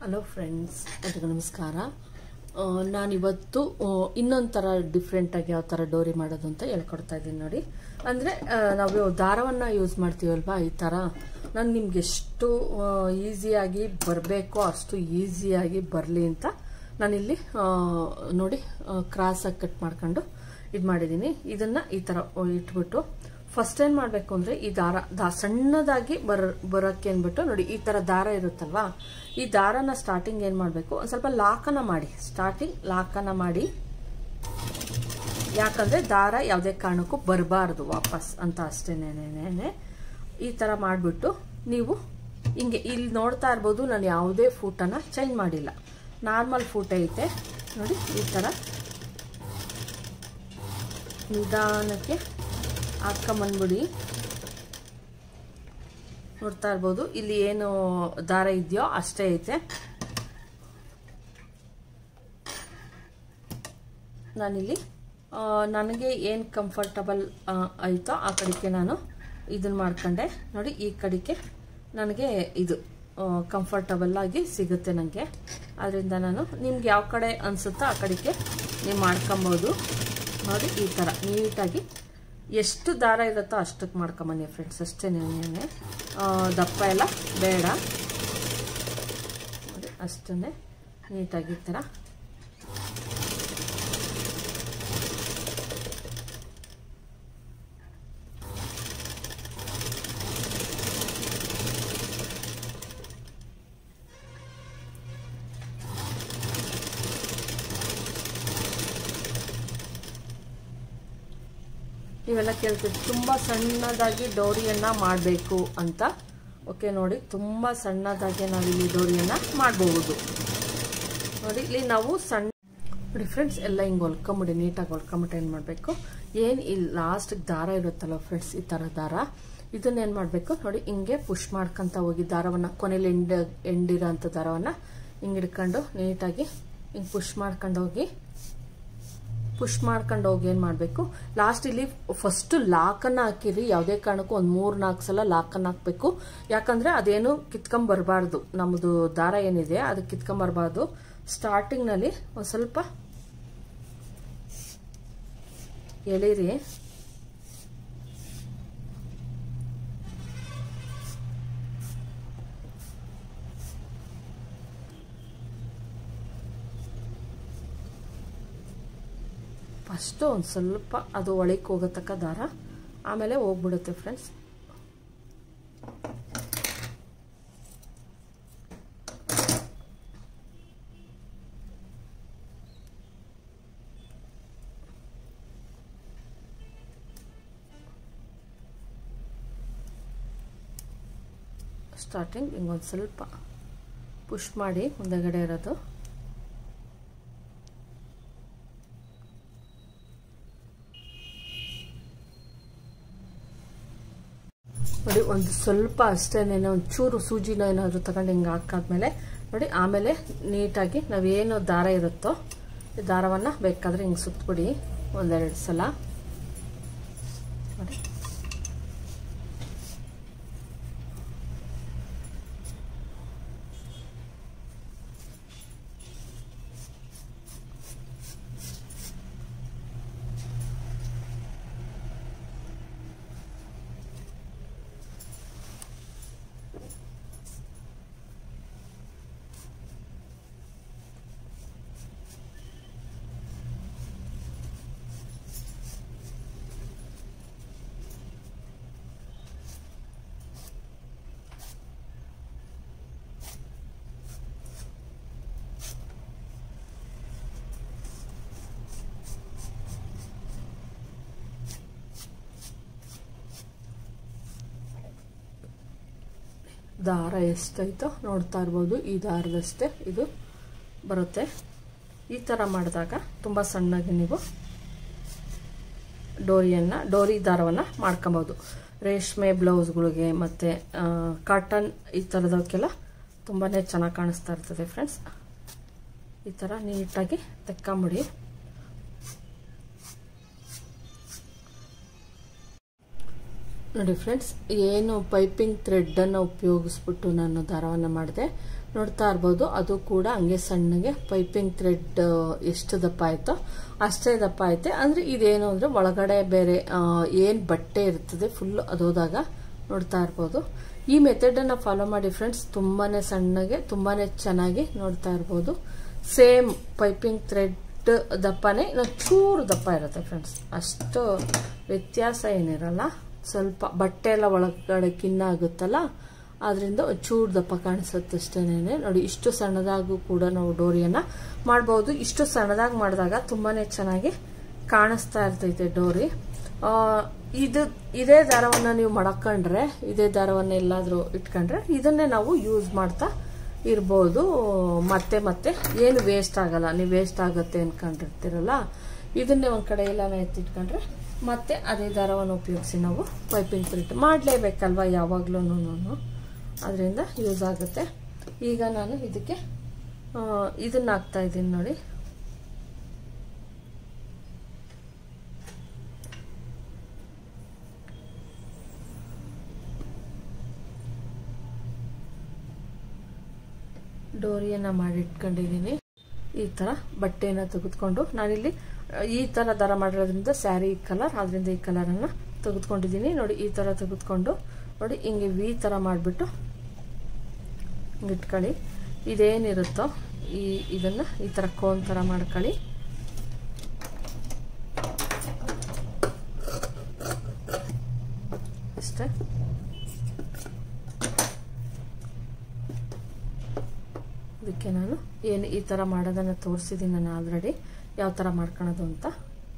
hello friends ಎಲ್ರಿಗೂ ನಮಸ್ಕಾರ ಆ, ನಾನಿವತ್ತು ಆ, ಇನ್ನೊಂದು ಥರ ಡಿಫ್ರೆಂಟಾಗಿ ಯಾವ ಥರ ಡೋರಿ ಮಾಡೋದು ಅಂತ ಹೇಳ್ಕೊಡ್ತಾ ಇದ್ದೀನಿ ನೋಡಿ ಅಂದರೆ ನಾವು ದಾರವನ್ನು ಯೂಸ್ ಮಾಡ್ತೀವಲ್ವಾ ಈ ಥರ ನಾನು ನಿಮ್ಗೆ ಎಷ್ಟು ಈಸಿಯಾಗಿ ಬರಬೇಕೋ ಅಷ್ಟು ಈಸಿಯಾಗಿ ಬರಲಿ ಅಂತ ನಾನಿಲ್ಲಿ ಆ, ನೋಡಿ ಕ್ರಾಸಾಗಿ ಕಟ್ ಮಾಡ್ಕೊಂಡು ಇದು ಮಾಡಿದ್ದೀನಿ ಇದನ್ನು ಈ ಥರ ಇಟ್ಬಿಟ್ಟು ಫಸ್ಟ್ ಏನು ಮಾಡಬೇಕು ಅಂದರೆ ಈ ದಾರ ದಾ ಸಣ್ಣದಾಗಿ ಬರ ಬರೋಕ್ಕೆ ಅಂದ್ಬಿಟ್ಟು ನೋಡಿ ಈ ಥರ ದಾರ ಇರುತ್ತಲ್ವಾ ಈ ದಾರನ ಸ್ಟಾರ್ಟಿಂಗ್ ಏನು ಮಾಡಬೇಕು ಒಂದು ಸ್ವಲ್ಪ ಲಾಕನ ಮಾಡಿ ಸ್ಟಾರ್ಟಿಂಗ್ ಲಾಕನ ಮಾಡಿ ಯಾಕಂದರೆ ದಾರ ಯಾವುದೇ ಕಾರಣಕ್ಕೂ ಬರಬಾರ್ದು ವಾಪಸ್ ಅಂತ ಅಷ್ಟೇನೇನೇನೆ ಈ ಥರ ಮಾಡಿಬಿಟ್ಟು ನೀವು ಹಿಂಗೆ ಇಲ್ಲಿ ನೋಡ್ತಾ ಇರ್ಬೋದು ನಾನು ಯಾವುದೇ ಫೂಟನ್ನು ಚೇಂಜ್ ಮಾಡಿಲ್ಲ ನಾರ್ಮಲ್ ಫೂಟ್ ಐತೆ ನೋಡಿ ಈ ಥರ ನಿಧಾನಕ್ಕೆ ಹಾಕೊಂಬಂದ್ಬಿಡಿ ನೋಡ್ತಾ ಇರ್ಬೋದು ಇಲ್ಲಿ ಏನು ದಾರ ಇದೆಯೋ ಅಷ್ಟೇ ಐತೆ ನಾನಿಲ್ಲಿ ಆ, ನನಗೆ ಏನು ಕಂಫರ್ಟಬಲ್ ಆಯಿತೋ ಆ ಕಡೆಗೆ ನಾನು ಇದನ್ನು ಮಾಡ್ಕೊಂಡೆ ನೋಡಿ ಈ ಕಡೆಗೆ ನನಗೆ ಇದು ಕಂಫರ್ಟಬಲ್ ಆಗಿ ಸಿಗುತ್ತೆ ನನಗೆ ಅದರಿಂದ ನಾನು ನಿಮ್ಗೆ ಯಾವ ಕಡೆ ಅನಿಸುತ್ತೋ ಆ ಕಡೆಗೆ ನೀವು ಮಾಡ್ಕೊಬೋದು ನೋಡಿ ಈ ಥರ ನೀಟಾಗಿ ಎಷ್ಟು ದಾರ ಇರುತ್ತೋ ಅಷ್ಟಕ್ಕೆ ಮಾಡ್ಕೊಂಬನ್ನಿ ಫ್ರೆಂಡ್ಸ್ ಅಷ್ಟೇ ನೇನೆ ದಪ್ಪ ಎಲ್ಲ ಬೇಡ ನೋಡಿ ಅಷ್ಟೇ ನೀಟಾಗಿ ಈ ಥರ ನೀವೆಲ್ಲ ಕೇಳ್ತೀರಿ ತುಂಬ ಸಣ್ಣದಾಗಿ ಡೋರಿಯನ್ನು ಮಾಡಬೇಕು ಅಂತ ಓಕೆ ನೋಡಿ ತುಂಬ ಸಣ್ಣದಾಗಿ ನಾವಿಲ್ಲಿ ಡೋರಿಯನ್ನು ಮಾಡಬಹುದು ನೋಡಿ ಇಲ್ಲಿ ನಾವು ಸಣ್ಣ ನೋಡಿ ಫ್ರೆಂಡ್ಸ್ ಎಲ್ಲ ಹಿಂಗೆ ಹೊಲ್ಕೊಂಬಿಡಿ ನೀಟಾಗಿ ಹೊಲ್ಕೊಂಬಿಟ್ಟು ಏನು ಮಾಡಬೇಕು ಏನು ಇಲ್ಲಿ ಲಾಸ್ಟಿಗೆ ದಾರ ಇರುತ್ತಲ್ಲ ಫ್ರೆಂಡ್ಸ್ ಈ ಥರ ದಾರ ಇದನ್ನ ಏನು ಮಾಡಬೇಕು ನೋಡಿ ಹಿಂಗೆ ಪುಷ್ ಮಾಡ್ಕೊಂತ ಹೋಗಿ ದಾರವನ್ನು ಕೊನೆಯಲ್ಲಿ ಎಂಡ್ ಎಂಡಿರೋ ಅಂಥ ದಾರವನ್ನು ಹಿಂಗೆ ಹಿಡ್ಕೊಂಡು ನೀಟಾಗಿ ಹಿಂಗೆ ಪುಷ್ ಮಾಡ್ಕೊಂಡು ಹೋಗಿ ಪುಷ್ ಮಾಡ್ಕೊಂಡು ಹೋಗಿ ಏನು ಮಾಡಬೇಕು ಲಾಸ್ಟ್ ಇಲ್ಲಿ ಫಸ್ಟ್ ಲಾಕನ್ನು ಹಾಕಿರಿ ಯಾವುದೇ ಕಾರಣಕ್ಕೂ ಒಂದು ಮೂರು ನಾಲ್ಕು ಸಲ ಲಾಕನ್ನು ಹಾಕಬೇಕು ಯಾಕಂದರೆ ಅದೇನು ಕಿತ್ಕೊಂಬರ್ಬಾರ್ದು ನಮ್ಮದು ದಾರ ಏನಿದೆ ಅದು ಕಿತ್ಕೊಂಬರ್ಬಾರ್ದು ಸ್ಟಾರ್ಟಿಂಗ್ನಲ್ಲಿ ಒಂದು ಸ್ವಲ್ಪ ಎಳೀರಿ ಫಸ್ಟು ಒಂದು ಸ್ವಲ್ಪ ಅದು ಒಳಕ್ಕೆ ಹೋಗತಕ್ಕ ದಾರ ಆಮೇಲೆ ಹೋಗ್ಬಿಡುತ್ತೆ ಫ್ರೆಂಡ್ಸ್ ಸ್ಟಾರ್ಟಿಂಗ್ ಹಿಂಗೊಂದು ಸ್ವಲ್ಪ ಪುಷ್ ಮಾಡಿ ಮುಂದೆಗಡೆ ಇರೋದು ನೋಡಿ ಒಂದು ಸ್ವಲ್ಪ ಅಷ್ಟೇನೆ ಒಂದು ಚೂರು ಸೂಜಿನ ಏನಾದರೂ ತಗೊಂಡು ಹಿಂಗೆ ಹಾಕಾದ್ಮೇಲೆ ನೋಡಿ ಆಮೇಲೆ ನೀಟಾಗಿ ನಾವೇನು ದಾರ ಇರುತ್ತೋ ಈ ದಾರವನ್ನು ಬೇಕಾದರೆ ಹಿಂಗೆ ಸುತ್ತಬಿಡಿ ಒಂದೆರಡು ಸಲ ನೋಡಿ ದಾರ ಎಷ್ಟೈತೋ ನೋಡ್ತಾ ಇರ್ಬೋದು ಈ ದಾರದಷ್ಟೇ ಇದು ಬರುತ್ತೆ ಈ ಥರ ಮಾಡಿದಾಗ ತುಂಬ ಸಣ್ಣಗೆ ನೀವು ಡೋರಿಯನ್ನು ಡೋರಿ ದಾರವನ್ನು ಮಾಡ್ಕೊಬೋದು ರೇಷ್ಮೆ ಬ್ಲೌಸ್ಗಳಿಗೆ ಮತ್ತು ಕಾಟನ್ ಈ ಥರದಕ್ಕೆಲ್ಲ ತುಂಬಾ ಚೆನ್ನಾಗಿ ಕಾಣಿಸ್ತಾ ಇರ್ತದೆ ಫ್ರೆಂಡ್ಸ್ ಈ ಥರ ನೀಟಾಗಿ ತೆಕ್ಕೊಂಬಿಡಿ ನೋಡಿ ಫ್ರೆಂಡ್ಸ್ ಏನು ಪೈಪಿಂಗ್ ಥ್ರೆಡ್ಡನ್ನು ಉಪಯೋಗಿಸ್ಬಿಟ್ಟು ನಾನು ದಾರವನ್ನು ಮಾಡಿದೆ ನೋಡ್ತಾ ಇರ್ಬೋದು ಅದು ಕೂಡ ಹಂಗೆ ಸಣ್ಣಗೆ ಪೈಪಿಂಗ್ ಥ್ರೆಡ್ ಎಷ್ಟು ದಪ್ಪ ಆಯ್ತೋ ಅಷ್ಟೇ ದಪ್ಪ ಐತೆ ಅಂದರೆ ಇದೇನು ಅಂದರೆ ಒಳಗಡೆ ಬೇರೆ ಏನು ಬಟ್ಟೆ ಇರ್ತದೆ ಫುಲ್ ಅದೋದಾಗ ನೋಡ್ತಾ ಇರ್ಬೋದು ಈ ಮೆಥಡನ್ನು ಫಾಲೋ ಮಾಡಿ ಫ್ರೆಂಡ್ಸ್ ತುಂಬಾ ಸಣ್ಣಗೆ ತುಂಬಾ ಚೆನ್ನಾಗಿ ನೋಡ್ತಾ ಇರ್ಬೋದು ಸೇಮ್ ಪೈಪಿಂಗ್ ಥ್ರೆಡ್ ದಪ್ಪನೇ ಇನ್ನೊಂದು ಚೂರು ದಪ್ಪ ಇರುತ್ತೆ ಫ್ರೆಂಡ್ಸ್ ಅಷ್ಟು ವ್ಯತ್ಯಾಸ ಏನಿರಲ್ಲ ಸ್ವಲ್ಪ ಬಟ್ಟೆ ಎಲ್ಲ ಒಳಗಡೆ ಕಿನ್ನ ಆಗುತ್ತಲ್ಲ ಅದರಿಂದ ಚೂರು ದಪ್ಪ ಕಾಣಿಸುತ್ತೆ ಅಷ್ಟೇನೆ ನೋಡಿ ಇಷ್ಟು ಸಣ್ಣದಾಗೂ ಕೂಡ ನಾವು ಡೋರಿಯನ್ನು ಮಾಡ್ಬೋದು ಇಷ್ಟು ಸಣ್ಣದಾಗಿ ಮಾಡಿದಾಗ ತುಂಬಾ ಚೆನ್ನಾಗಿ ಕಾಣಿಸ್ತಾ ಇರ್ತೈತೆ ಡೋರಿ ಇದು ಇದೇ ದಾರವನ್ನು ನೀವು ಮಡಕೊಂಡ್ರೆ ಇದೇ ದಾರವನ್ನು ಎಲ್ಲಾದರೂ ಇಟ್ಕೊಂಡ್ರೆ ಇದನ್ನೇ ನಾವು ಯೂಸ್ ಮಾಡ್ತಾ ಇರ್ಬೋದು ಮತ್ತೆ ಮತ್ತೆ ಏನು ವೇಸ್ಟ್ ಆಗಲ್ಲ ನೀವು ವೇಸ್ಟ್ ಆಗುತ್ತೆ ಅನ್ಕೊಂಡಿರ್ತೀರಲ್ಲ ಇದನ್ನೇ ಒಂದು ಕಡೆ ಎಲ್ಲ ಎತ್ತಿಟ್ಕೊಂಡ್ರೆ ಮತ್ತೆ ಅದೇ ದಾರವನ್ನು ಉಪಯೋಗಿಸಿ ನಾವು ಪೈಪಿಂಗ್ ಥ್ರೆಡ್ ಮಾಡಲೇಬೇಕಲ್ವ ಯಾವಾಗ್ಲೂ ಅದರಿಂದ ಯೂಸ್ ಆಗುತ್ತೆ ಈಗ ನಾನು ಇದಕ್ಕೆ ಇದನ್ನ ಹಾಕ್ತಾ ಇದ್ದೀನಿ ನೋಡಿ ಡೋರಿಯನ್ನು ಮಾಡಿ ಇಟ್ಕೊಂಡಿದ್ದೀನಿ ಈ ಥರ ಬಟ್ಟೆಯನ್ನು ತೆಗೆದುಕೊಂಡು ನಾನಿಲ್ಲಿ ಈ ಥರ ದರ ಮಾಡಿರೋದ್ರಿಂದ ಸ್ಯಾರಿ ಕಲರ್ ಅದರಿಂದ ಈ ಕಲರನ್ನು ತೆಗೆದುಕೊಂಡಿದ್ದೀನಿ ನೋಡಿ ಈ ಥರ ತೆಗೆದುಕೊಂಡು ನೋಡಿ ಹಿಂಗೆ ವಿ ಥರ ಮಾಡಿಬಿಟ್ಟು ಇಟ್ಕೊಳ್ಳಿ ಇದೇನಿರುತ್ತೋ ಈ ಇದನ್ನು ಈ ಥರ ಕೋನ್ ಥರ ಮಾಡ್ಕೊಳ್ಳಿ ಅಷ್ಟೇ ಇದಕ್ಕೆ ನಾನು ಏನು ಈ ಥರ ಮಾಡೋದನ್ನು ತೋರಿಸಿದ್ದೀನಿ ನಾನು ಆಲ್ರೆಡಿ ಯಾವ ಥರ ಮಾಡ್ಕೊಳೋದು ಅಂತ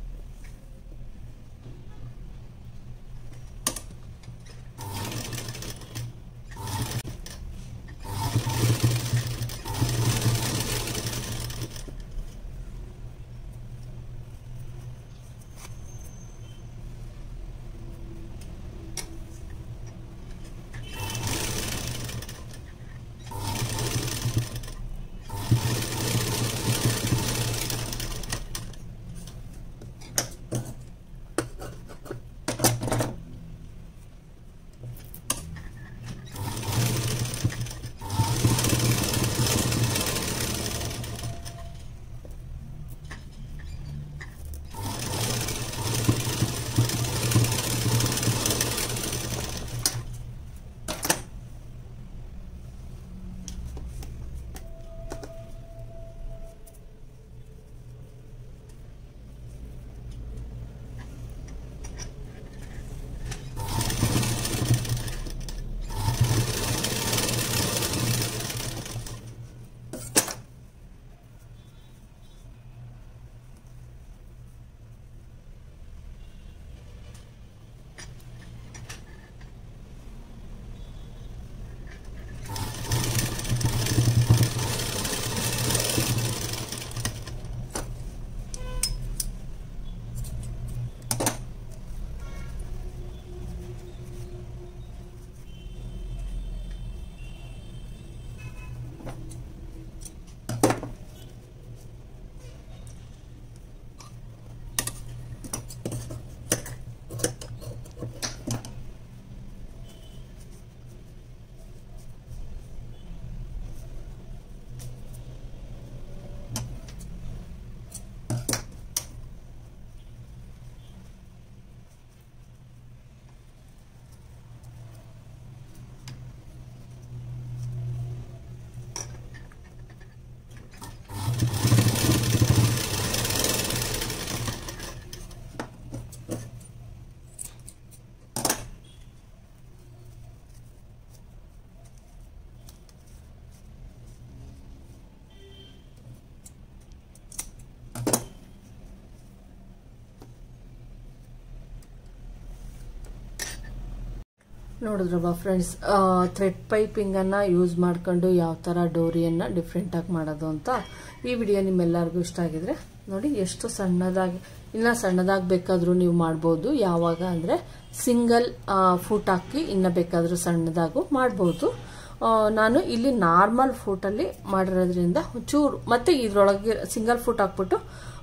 ನೋಡಿದ್ರಬ್ಬ ಫ್ರೆಂಡ್ಸ್ ಥ್ರೆಡ್ ಪೈಪಿಂಗನ್ನು ಯೂಸ್ ಮಾಡ್ಕೊಂಡು ಯಾವ ಥರ ಡೋರಿಯನ್ನು ಡಿಫ್ರೆಂಟಾಗಿ ಮಾಡೋದು ಅಂತ ಈ ವಿಡಿಯೋ ನಿಮ್ಮೆಲ್ಲರಿಗೂ ಇಷ್ಟ ಆಗಿದ್ರೆ ನೋಡಿ ಎಷ್ಟು ಸಣ್ಣದಾಗಿ ಇನ್ನು ಸಣ್ಣದಾಗಿ ಬೇಕಾದರೂ ನೀವು ಮಾಡ್ಬೋದು ಯಾವಾಗ ಅಂದರೆ ಸಿಂಗಲ್ ಫೂಟ್ ಹಾಕಿ ಇನ್ನು ಬೇಕಾದರೂ ಸಣ್ಣದಾಗೂ ಮಾಡ್ಬೋದು ನಾನು ಇಲ್ಲಿ ನಾರ್ಮಲ್ ಫೂಟಲ್ಲಿ ಮಾಡಿರೋದ್ರಿಂದ ಚೂರು ಮತ್ತು ಇದರೊಳಗೆ ಸಿಂಗಲ್ ಫೂಟ್ ಹಾಕ್ಬಿಟ್ಟು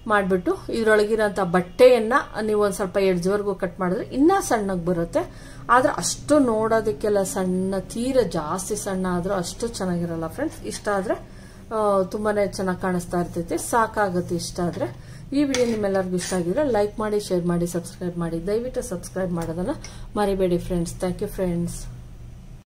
ಮಾಡಿಬಿಟ್ಟು ಇದರೊಳಗಿರೋಂಥ ಬಟ್ಟೆಯನ್ನು ನೀವು ಒಂದು ಸ್ವಲ್ಪ ಎಡ್ಜ್ವರೆಗೂ ಕಟ್ ಮಾಡಿದ್ರೆ ಇನ್ನೂ ಸಣ್ಣಗೆ ಬರುತ್ತೆ ಆದರೆ ಅಷ್ಟು ನೋಡೋದಕ್ಕೆಲ್ಲ ಸಣ್ಣ ತೀರ ಜಾಸ್ತಿ ಸಣ್ಣ ಆದರೂ ಅಷ್ಟು ಚೆನ್ನಾಗಿರಲ್ಲ ಫ್ರೆಂಡ್ಸ್ ಇಷ್ಟ ಆದರೆ ತುಂಬಾ ಚೆನ್ನಾಗಿ ಕಾಣಿಸ್ತಾ ಇರ್ತೈತೆ ಸಾಕಾಗುತ್ತೆ ಇಷ್ಟ ಆದರೆ ಈ ವಿಡಿಯೋ ನಿಮ್ಮೆಲ್ಲರಿಗೂ ಇಷ್ಟ ಆಗಿದ್ರೆ ಲೈಕ್ ಮಾಡಿ ಶೇರ್ ಮಾಡಿ ಸಬ್ಸ್ಕ್ರೈಬ್ ಮಾಡಿ ದಯವಿಟ್ಟು ಸಬ್ಸ್ಕ್ರೈಬ್ ಮಾಡೋದನ್ನು ಮರಿಬೇಡಿ ಫ್ರೆಂಡ್ಸ್ ಥ್ಯಾಂಕ್ ಯು ಫ್ರೆಂಡ್ಸ್